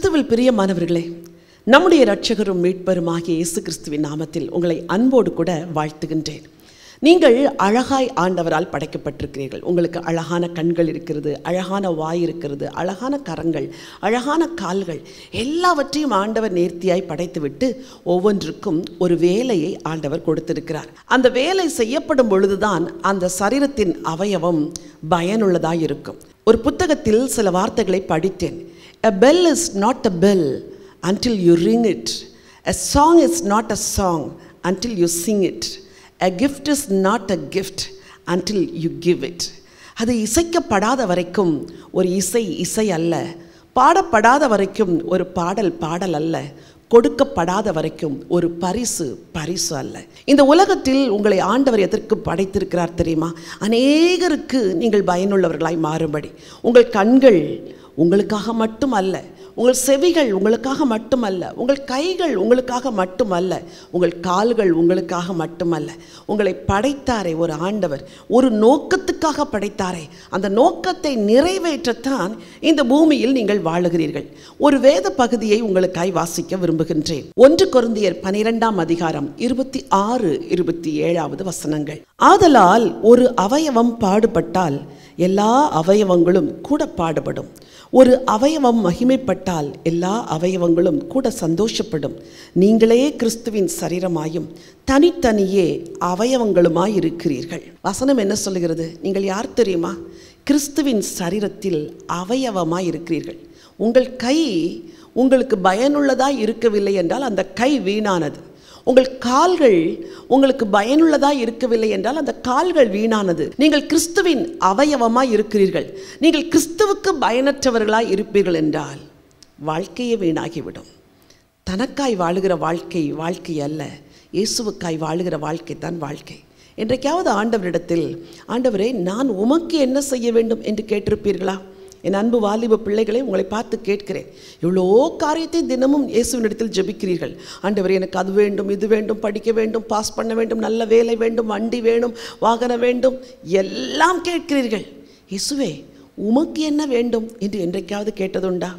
கிறிஸ்துவில் பிரியமானவர்களே நம்முடைய இரட்சகரும் மீட்பருமாகிய இயேசு கிறிஸ்துவின் நாமத்தில் உங்களை அன்போடு கூட வாழ்த்துகின்றேன் நீங்கள் அழகாய் ஆண்டவரால் படைக்கப்பட்டிருக்கிறீர்கள் உங்களுக்கு அழகான கண்கள் இருக்கிறது அழகான வாய் இருக்கிறது அழகான கரங்கள் அழகான கால்கள் எல்லாவற்றையும் ஆண்டவர் நேர்த்தியாய் படைத்துவிட்டு ஒவ்வொன்றுக்கும் ஒரு வேலையை ஆண்டவர் கொடுத்திருக்கிறார் அந்த வேலை செய்யப்படும் பொழுதுதான் அந்த சரீரத்தின் அவயவம் பயனுள்ளதாக இருக்கும் ஒரு புத்தகத்தில் சில வார்த்தைகளை படித்தேன் A bell is not a bell until you ring it. A song is not a song until you sing it. A gift is not a gift until you give it. அது இசைக்கப்படாத வரைக்கும் ஒரு இசை இசை அல்ல பாடப்படாத வரைக்கும் ஒரு பாடல் பாடல் அல்ல கொடுக்கப்படாத வரைக்கும் ஒரு பரிசு பரிசு அல்ல இந்த உலகத்தில் உங்களை ஆண்டவர் எதற்கு படைத்திருக்கிறார் தெரியுமா அநேகருக்கு நீங்கள் பயனுள்ளவர்களாய் மாறும்படி உங்கள் கண்கள் உங்களுக்காக மட்டும் அல்ல உங்கள் செவிகள் உங்களுக்காக மட்டுமல்ல உங்கள் கைகள் உங்களுக்காக மட்டுமல்ல உங்கள் கால்கள் உங்களுக்காக மட்டுமல்ல உங்களை படைத்தாரே ஒரு ஆண்டவர் ஒரு நோக்கத்துக்காக படைத்தாரே அந்த நோக்கத்தை நிறைவேற்றத்தான் இந்த பூமியில் நீங்கள் வாழுகிறீர்கள் ஒரு வேத பகுதியை உங்களுக்காய் வாசிக்க விரும்புகின்றேன் ஒன்று கொருந்தியர் பனிரெண்டாம் அதிகாரம் இருபத்தி ஆறு இருபத்தி ஏழாவது வசனங்கள் ஆதலால் ஒரு அவயவம் பாடுபட்டால் எல்லா அவயவங்களும் கூட பாடுபடும் ஒரு அவயவம் மகிமைப்பட்டால் எல்லா அவயவங்களும் கூட சந்தோஷப்படும் நீங்களே கிறிஸ்துவின் சரீரமாயும் தனித்தனியே அவயவங்களுமாய் இருக்கிறீர்கள் வசனம் என்ன சொல்லுகிறது நீங்கள் யார் தெரியுமா கிறிஸ்துவின் சரீரத்தில் அவயவமாய் இருக்கிறீர்கள் உங்கள் கை உங்களுக்கு பயனுள்ளதாய் இருக்கவில்லை என்றால் அந்த கை வீணானது உங்கள் கால்கள் உங்களுக்கு பயனுள்ளதாக இருக்கவில்லை என்றால் அந்த கால்கள் வீணானது நீங்கள் கிறிஸ்துவின் அவயவமாய் இருக்கிறீர்கள் நீங்கள் கிறிஸ்துவுக்கு பயனற்றவர்களாய் இருப்பீர்கள் என்றால் வாழ்க்கையே வீணாகிவிடும் தனக்காய் வாழுகிற வாழ்க்கை வாழ்க்கை அல்ல இயேசுவுக்காய் வாழுகிற வாழ்க்கை தான் வாழ்க்கை என்றைக்காவது ஆண்டவரிடத்தில் ஆண்டவரே நான் உமக்கு என்ன செய்ய வேண்டும் என்று கேட்டிருப்பீர்களா என் அன்பு வாலிப பிள்ளைகளை உங்களை பார்த்து கேட்கிறேன் இவ்வளோ காரியத்தை தினமும் இயேசுவினிடத்தில் ஜெபிக்கிறீர்கள் ஆண்டவர் எனக்கு அது வேண்டும் இது வேண்டும் படிக்க வேண்டும் பாஸ் பண்ண வேண்டும் நல்ல வேலை வேண்டும் வண்டி வேணும் வாகனம் வேண்டும் எல்லாம் கேட்கிறீர்கள் இயேசுவே உமக்கு என்ன வேண்டும் என்று என்றைக்காவது கேட்டதுண்டா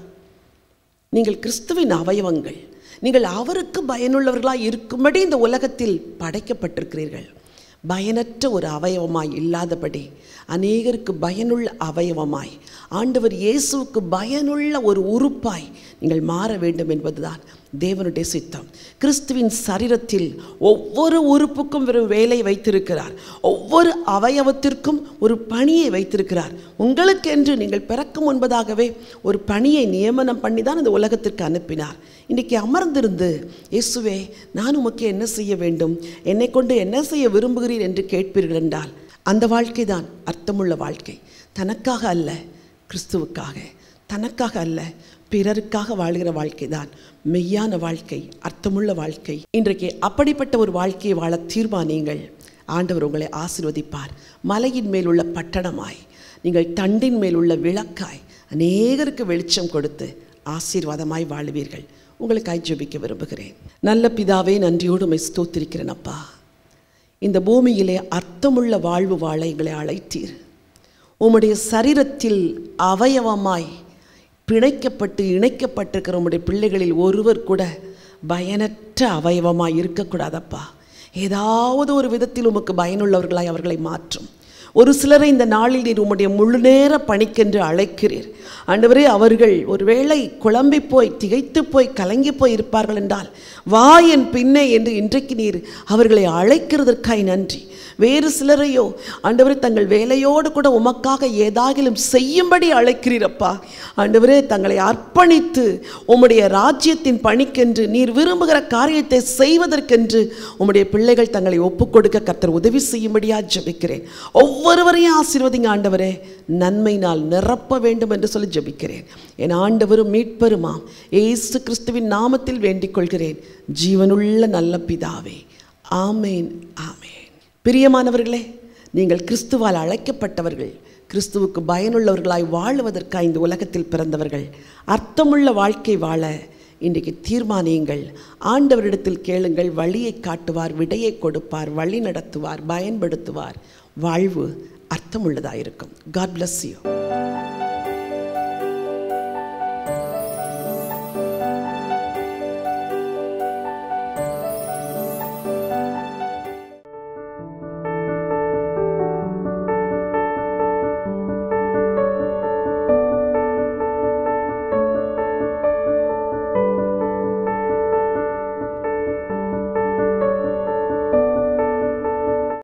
நீங்கள் கிறிஸ்துவின் அவயவங்கள் நீங்கள் அவருக்கு பயனுள்ளவர்களாக இருக்கும்படி இந்த உலகத்தில் படைக்கப்பட்டிருக்கிறீர்கள் பயனற்ற ஒரு அவயவமாய் இல்லாதபடி அநேகருக்கு பயனுள்ள அவயவமாய் ஆண்டவர் இயேசுவுக்கு பயனுள்ள ஒரு உறுப்பாய் நீங்கள் மாற வேண்டும் என்பதுதான் தேவனுடைய சித்தம் கிறிஸ்துவின் சரீரத்தில் ஒவ்வொரு உறுப்புக்கும் ஒரு வேலை வைத்திருக்கிறார் ஒவ்வொரு அவயவத்திற்கும் ஒரு பணியை வைத்திருக்கிறார் உங்களுக்கென்று நீங்கள் பிறக்கும் முன்பதாகவே ஒரு பணியை நியமனம் பண்ணி தான் இந்த உலகத்திற்கு அனுப்பினார் இன்றைக்கி அமர்ந்திருந்து இயேசுவே நான் உமக்கு என்ன செய்ய வேண்டும் என்னை கொண்டு என்ன செய்ய விரும்புகிறீர் என்று கேட்பீர்கள் என்றால் அந்த வாழ்க்கை தான் அர்த்தமுள்ள வாழ்க்கை தனக்காக அல்ல கிறிஸ்துவுக்காக தனக்காக அல்ல பிறருக்காக வாழ்கிற வாழ்க்கை தான் மெய்யான வாழ்க்கை அர்த்தமுள்ள வாழ்க்கை இன்றைக்கு அப்படிப்பட்ட ஒரு வாழ்க்கையை வாழ தீர்மானியுங்கள் ஆண்டவர் உங்களை ஆசிர்வதிப்பார் மலையின் மேல் உள்ள பட்டணமாய் நீங்கள் தண்டின் மேல் உள்ள விளக்காய் அநேகருக்கு வெளிச்சம் கொடுத்து ஆசீர்வாதமாய் வாழுவீர்கள் உங்களுக்காய் ஜெபிக்க விரும்புகிறேன் நல்ல பிதாவே நன்றியோடு உமை ஸ்தோத்திருக்கிறேன் அப்பா இந்த பூமியிலே அர்த்தமுள்ள வாழ்வு வாழ எங்களை அழைத்தீர் உம்முடைய சரீரத்தில் அவயவமாய் பிணைக்கப்பட்டு இணைக்கப்பட்டிருக்கிற உம்முடைய பிள்ளைகளில் ஒருவர் கூட பயனற்ற அவயவமாய் இருக்கக்கூடாதப்பா ஏதாவது ஒரு விதத்தில் உமக்கு பயனுள்ளவர்களாய் அவர்களை மாற்றும் ஒரு சிலரை இந்த நாளில் நீர் உம்முடைய முழு நேர பணிக்கென்று அழைக்கிறீர் ஆண்டவரே அவர்கள் ஒருவேளை குழம்பி போய் திகைத்து போய் கலங்கி போய் இருப்பார்கள் என்றால் வா என் பின்னே என்று இன்றைக்கு நீர் அவர்களை அழைக்கிறதற்காய் நன்றி வேறு சிலரையோ ஆண்டவரே தங்கள் வேலையோடு கூட உமக்காக ஏதாகிலும் செய்யும்படி அழைக்கிறீரப்பா ஆண்டவரே தங்களை அர்ப்பணித்து உம்முடைய ராஜ்யத்தின் பணிக்கென்று நீர் விரும்புகிற காரியத்தை செய்வதற்கென்று உம்முடைய பிள்ளைகள் தங்களை ஒப்புக்கொடுக்க கர்த்தர் உதவி செய்யும்படியா ஜெபிக்கிறேன் ஒவ்வொருவரையும் ஆசீர்வதிங்க ஆண்டவரே நன்மையினால் நிரப்ப வேண்டும் என்று சொல்லி ஜெபிக்கிறேன் என் ஆண்டவரும் மீட்பருமாம் ஏசு கிறிஸ்துவின் நாமத்தில் வேண்டிக் கொள்கிறேன் ஜீவனுள்ள நல்ல பிதாவே ஆமேன் ஆமேன் பிரியமானவர்களே நீங்கள் கிறிஸ்துவால் அழைக்கப்பட்டவர்கள் கிறிஸ்துவுக்கு பயனுள்ளவர்களாய் வாழுவதற்காக இந்த உலகத்தில் பிறந்தவர்கள் அர்த்தமுள்ள வாழ்க்கை வாழ இன்றைக்கு தீர்மானியுங்கள் ஆண்டவரிடத்தில் கேளுங்கள் வழியை காட்டுவார் விடையை கொடுப்பார் வழி நடத்துவார் பயன்படுத்துவார் வாழ்வு அர்த்தமுள்ளதாக இருக்கும் காட் bless you